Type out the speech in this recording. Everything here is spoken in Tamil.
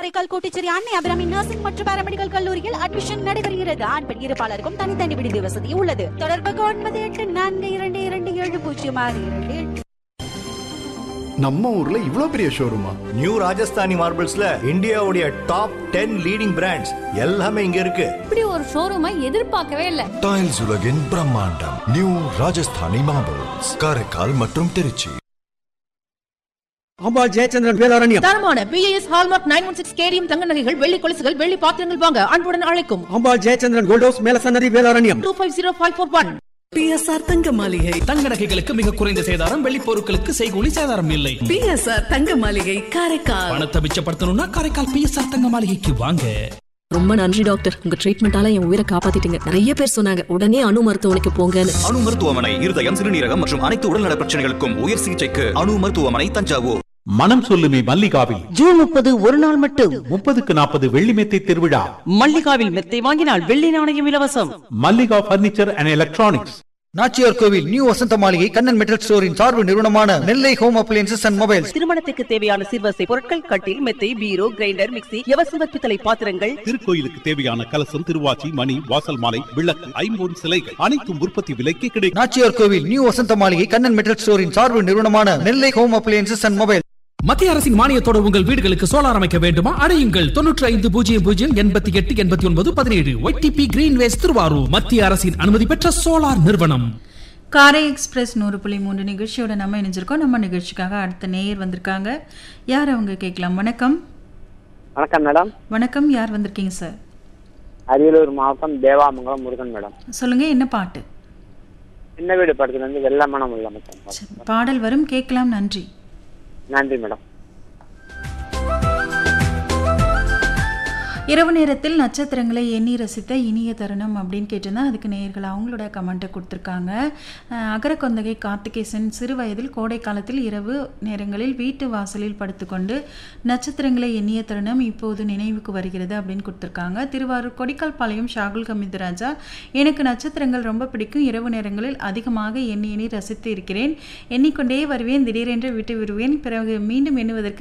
காரைக்கால் கோட்டிச்சேரி அன்னை அபிராமி நர்சிங் மற்றும் பாராமெடிக்கல் கல்லூரியில் அட்மிஷன் நடைபெறுகிறது ஆண் பெண் இருப்பாளருக்கும் தனித்தனி விடுதி வசதி உள்ளது தொடர்புக்கு ஒன்பது எட்டு நான்கு இரண்டு இரண்டு ஏழு பூஜ்ஜியம் ஆறு இரண்டு எட்டு நம்ம ஊர்ல இவ்ளோ பெரிய ஷோரூமா நியூ ராஜஸ்தானி மார்பிள்ஸ்ல இந்தியாவுடைய டாப் டென் லீடிங் பிராண்ட்ஸ் எல்லாமே இங்க இருக்கு இப்படி ஒரு ஷோரூமை எதிர்பார்க்கவே இல்ல டைல்ஸ் உலகின் பிரம்மாண்டம் நியூ ராஜஸ்தானி மார்பிள்ஸ் காரைக்கால் மற்றும் திருச்சி அம்பாள் ஜெயச்சந்திரன் வேலாரண்யம் தரமான BIS hallmark nine one six KDM தங்க நகைகள் வெள்ளி கொலுசுகள் வெள்ளி பாத்திரங்கள் வாங்க அன்புடன் அழைக்கும் Ambal Jayachandran gold house Melasannathi Velaranyam two five zero five four one BSR தங்க மாளிகை தங்க நகைகளுக்கு மிக குறைந்த சேதாரம் வெள்ளி பொருட்களுக்கு செய்கூலி சேதாரம் இல்லை பிஎஸ்ஆர் தங்க மாளிகை காரைக்கால் பணத்தை மிச்சப்படுத்தணும்னா காரைக்கால் பிஎஸ்ஆர் தங்க மாளிகைக்கு வாங்க ரொம்ப நன்றி டாக்டர் உங்க ட்ரீட்மெண்டால என் உயிரை காப்பாத்திட்டீங்க நிறைய பேர் சொன்னாங்க உடனே அணு மருத்துவமனைக்கு போங்கன்னு அணு மருத்துவமனை இருதயம் சிறுநீரகம் மற்றும் அனைத்து உடல்நல பிரச்சனைகளுக்கும் உயர் சிகிச்சைக்கு அணு மருத்துவமனை தஞ்சாவூர் மனம் சொல்லுமே மல்லிகாவில் ஜூன் முப்பது ஒரு நாள் மட்டும் முப்பதுக்கு நாற்பது வெள்ளி மெத்தை திருவிழா மல்லிகாவில் மெத்தை வாங்கினால் வெள்ளி நாணயம் இலவசம் Mallika furniture and electronics Nachiyar Kovil new Vasantha Maligai Kannan metal ஸ்டோரின் சார்பு நிறுவனமான Nellai home appliances and mobiles திருமணத்துக்கு தேவையான சிறுவசை பொருட்கள் கட்டில் மெத்தை பீரோ கிரைண்டர் மிக்ஸி எவசிவ பித்தளை பாத்திரங்கள் திருக்கோயிலுக்கு தேவையான கலசம் திருவாச்சி மணி வாசல் மாலை விளக்கு ஐம்பொன் சிலைகள் அனைத்தும் உற்பத்தி விலைக்கு கிடைக்கும் நாச்சியார் கோவில் நியூ வசந்த மாளிகை கண்ணன் மெட்டல் ஸ்டோரின் சார்பு நிறுவனமான Nellai home appliances and mobile மத்திய அரசின் மானியத்தோடு உங்கள் வீடுகளுக்கு சோலார் அமைக்க வேண்டுமா அடையுங்கள் தொன்னூற்றி ஐந்து பூஜ்ஜியம் பூஜ்ஜியம் எண்பத்தி எட்டு எண்பத்தி ஒன்பது பதினேழு ஒய்டிபி கிரீன்வேஸ் திருவாரூர் மத்திய அரசின் அனுமதி பெற்ற சோலார் நிறுவனம் காரை எக்ஸ்பிரஸ் நூறு புள்ளி மூன்று நிகழ்ச்சியோட நம்ம இணைஞ்சிருக்கோம் நம்ம நிகழ்ச்சிக்காக அடுத்த நேயர் வந்திருக்காங்க யார் அவங்க கேட்கலாம் வணக்கம் வணக்கம் மேடம் வணக்கம் யார் வந்திருக்கீங்க சார் அரியலூர் மாவட்டம் தேவாமங்கலம் முருகன் மேடம் சொல்லுங்க என்ன பாட்டு சின்ன வீடு படத்துல இருந்து வெள்ளமனம் உள்ள மேடம் பாடல் வரும் கேட்கலாம் நன்றி நன்றி மேடம் இரவு நேரத்தில் நட்சத்திரங்களை எண்ணி ரசித்த இனிய தருணம் அப்படின்னு கேட்டிருந்தா அதுக்கு நேயர்கள் அவங்களோட கமெண்ட்டை கொடுத்துருக்காங்க அஹ் அகரக்கொந்தகை கார்த்திகேசன் சிறு வயதில் கோடை காலத்தில் இரவு நேரங்களில் வீட்டு வாசலில் படுத்துக்கொண்டு நட்சத்திரங்களை எண்ணிய தருணம் இப்போது நினைவுக்கு வருகிறது அப்படின்னு கொடுத்துருக்காங்க திருவாரூர் கொடிக்கால் பாளையம் ஷாகுல் கமித் ராஜா எனக்கு நட்சத்திரங்கள் ரொம்ப பிடிக்கும் இரவு நேரங்களில் அதிகமாக எண்ணி எண்ணி ரசித்து இருக்கிறேன் எண்ணிக்கொண்டே வருவேன் திடீரென்று விட்டு விடுவேன் பிறகு மீண்டும் எண்ணுவதற்கு